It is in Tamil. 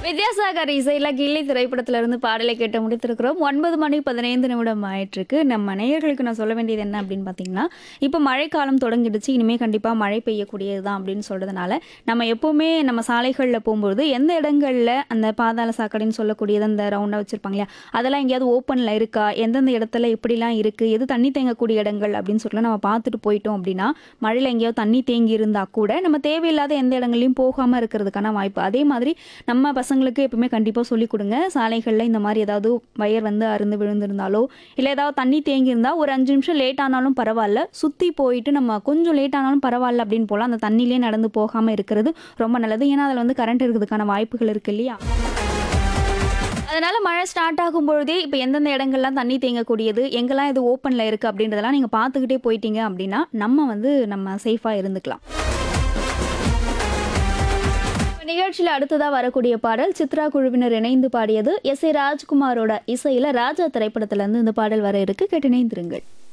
வித்யாசாகர் இசையில கில்லி திரைப்படத்துல இருந்து பாடலை கேட்டு முடித்திருக்கிறோம் ஒன்பது மணி பதினைந்து நிமிடம் ஆயிட்டிருக்கு நம்ம நேயர்களுக்கு நான் சொல்ல வேண்டியது என்ன அப்படின்னு பார்த்தீங்கன்னா இப்போ மழைக்காலம் தொடங்கிடுச்சு இனிமே கண்டிப்பா மழை பெய்யக்கூடியது தான் அப்படின்னு சொல்றதுனால நம்ம எப்பவுமே நம்ம சாலைகளில் போகும்போது எந்த இடங்கள்ல அந்த பாதாள சாக்கடைன்னு சொல்லக்கூடியது அந்த ரவுண்டா வச்சிருப்பாங்க இல்லையா அதெல்லாம் எங்கேயாவது ஓப்பன்ல இருக்கா எந்தெந்த இடத்துல எப்படிலாம் இருக்கு எது தண்ணி தேங்கக்கூடிய இடங்கள் அப்படின்னு சொல்லி நம்ம பார்த்துட்டு போயிட்டோம் அப்படின்னா மழையில் எங்கேயாவது தண்ணி தேங்கி இருந்தா கூட நம்ம தேவையில்லாத எந்த இடங்கள்லையும் போகாம இருக்கிறதுக்கான வாய்ப்பு அதே மாதிரி நம்ம பசங்களுக்கு எப்பவுமே கண்டிப்பாக சொல்லிக் கொடுங்க சாலைகளில் இந்த மாதிரி ஏதாவது வயர் வந்து அருந்து விழுந்திருந்தாலோ இல்லை ஏதாவது தண்ணி தேங்கி இருந்தா ஒரு அஞ்சு நிமிஷம் லேட் ஆனாலும் பரவாயில்ல சுற்றி போயிட்டு நம்ம கொஞ்சம் லேட் ஆனாலும் பரவாயில்ல அப்படின்னு போல அந்த தண்ணியிலே நடந்து போகாமல் இருக்கிறது ரொம்ப நல்லது ஏன்னா அதில் வந்து கரண்ட் இருக்கிறதுக்கான வாய்ப்புகள் இருக்கு இல்லையா அதனால மழை ஸ்டார்ட் ஆகும் பொழுதே இப்போ எந்தெந்த இடங்கள்லாம் தண்ணி தேங்கக்கூடியது எங்கெல்லாம் இது ஓப்பனில் இருக்குது அப்படின்றதெல்லாம் நீங்கள் பார்த்துக்கிட்டே போயிட்டீங்க அப்படின்னா நம்ம வந்து நம்ம சேஃபாக இருந்துக்கலாம் நிகழ்ச்சியில் அடுத்ததாக வரக்கூடிய பாடல் சித்ரா குழுவினர் இணைந்து பாடியது எஸ் ஏ ராஜ்குமாரோட இசையில் ராஜா திரைப்படத்திலேருந்து இந்த பாடல் வர இருக்கு கேட்டு இணைந்திருங்கள்